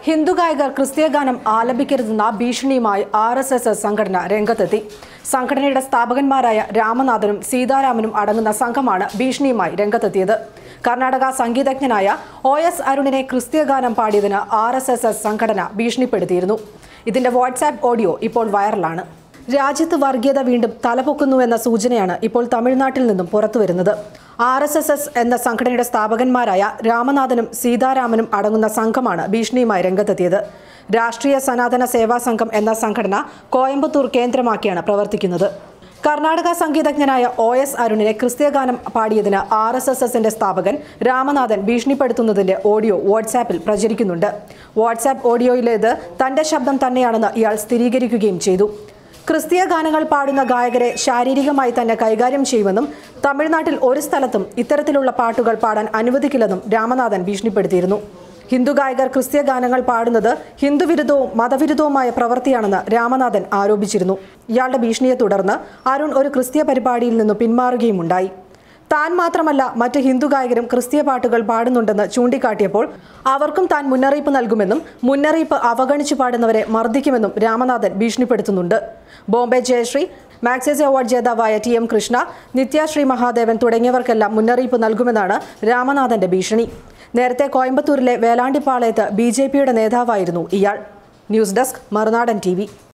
ഹിന്ദു ഗായകർ ക്രിസ്തീയ ഗാനം ആലപിക്കരുതെന്ന ഭീഷണിയുമായി ആർ എസ് എസ് സംഘടന രംഗത്തെത്തി സംഘടനയുടെ സ്ഥാപകന്മാരായ രാമനാഥനും സീതാരാമനും അടങ്ങുന്ന സംഘമാണ് ഭീഷണിയുമായി രംഗത്തെത്തിയത് കർണാടക സംഗീതജ്ഞനായ ഒ എസ് അരുണിനെ ക്രിസ്തീയ ഗാനം പാടിയതിന് ആർ എസ് എസ് എസ് സംഘടന ഭീഷണിപ്പെടുത്തിയിരുന്നു ഇതിന്റെ വാട്സാപ്പ് ഓഡിയോ ഇപ്പോൾ വൈറലാണ് രാജ്യത്ത് വർഗീയത വീണ്ടും തലപൊക്കുന്നുവെന്ന സൂചനയാണ് ഇപ്പോൾ തമിഴ്നാട്ടിൽ നിന്നും പുറത്തുവരുന്നത് ആർ എസ് എസ് എസ് എന്ന സംഘടനയുടെ സ്ഥാപകന്മാരായ രാമനാഥനും സീതാരാമനും അടങ്ങുന്ന സംഘമാണ് ഭീഷണിയുമായി രംഗത്തെത്തിയത് രാഷ്ട്രീയ സനാതന സേവാ സംഘം എന്ന സംഘടന കോയമ്പത്തൂർ കേന്ദ്രമാക്കിയാണ് പ്രവർത്തിക്കുന്നത് കർണാടക സംഗീതജ്ഞനായ ഒ എസ് അരുണിനെ ക്രിസ്തീയ ഗാനം പാടിയതിന് ആർ എസ് എസ് എസിന്റെ സ്ഥാപകൻ രാമനാഥൻ ഭീഷണിപ്പെടുത്തുന്നതിന്റെ ഓഡിയോ വാട്സാപ്പിൽ പ്രചരിക്കുന്നുണ്ട് വാട്സാപ്പ് ഓഡിയോയിലേത് തന്റെ ശബ്ദം തന്നെയാണെന്ന് ഇയാൾ സ്ഥിരീകരിക്കുകയും ചെയ്തു ക്രിസ്തീയ ഗാനങ്ങൾ പാടുന്ന ഗായകരെ ശാരീരികമായി തന്നെ കൈകാര്യം ചെയ്യുമെന്നും തമിഴ്നാട്ടിൽ ഒരു സ്ഥലത്തും ഇത്തരത്തിലുള്ള പാട്ടുകൾ പാടാൻ അനുവദിക്കില്ലെന്നും രാമനാഥൻ ഭീഷണിപ്പെടുത്തിയിരുന്നു ഹിന്ദു ഗായകർ ക്രിസ്തീയ ഗാനങ്ങൾ പാടുന്നത് ഹിന്ദുവിരുദ്ധവും മതവിരുദ്ധവുമായ പ്രവൃത്തിയാണെന്ന് രാമനാഥൻ ആരോപിച്ചിരുന്നു ഇയാളുടെ ഭീഷണിയെ തുടർന്ന് അരുൺ ഒരു ക്രിസ്തീയ പരിപാടിയിൽ നിന്ന് പിന്മാറുകയുമുണ്ടായി താൻ മാത്രമല്ല മറ്റ് ഹിന്ദു ഗായകരും ക്രിസ്തീയ പാട്ടുകൾ പാടുന്നുണ്ടെന്ന് ചൂണ്ടിക്കാട്ടിയപ്പോൾ അവർക്കും താൻ മുന്നറിയിപ്പ് നൽകുമെന്നും മുന്നറിയിപ്പ് അവഗണിച്ചു പാടുന്നവരെ മർദ്ദിക്കുമെന്നും രാമനാഥൻ ഭീഷണിപ്പെടുത്തുന്നുണ്ട് ബോംബെ ജയശ്രീ മാക്സേസ് അവാർഡ് ജേതാവായ ടി എം കൃഷ്ണ നിത്യശ്രീ മഹാദേവൻ തുടങ്ങിയവർക്കെല്ലാം മുന്നറിയിപ്പ് നൽകുമെന്നാണ് രാമനാഥന്റെ ഭീഷണി നേരത്തെ കോയമ്പത്തൂരിലെ വേലാണ്ടിപ്പാളയത്ത് ബി ജെ പിയുടെ നേതാവായിരുന്നു ഇയാൾ ന്യൂസ് ഡെസ്ക് മറുനാടൻ ടി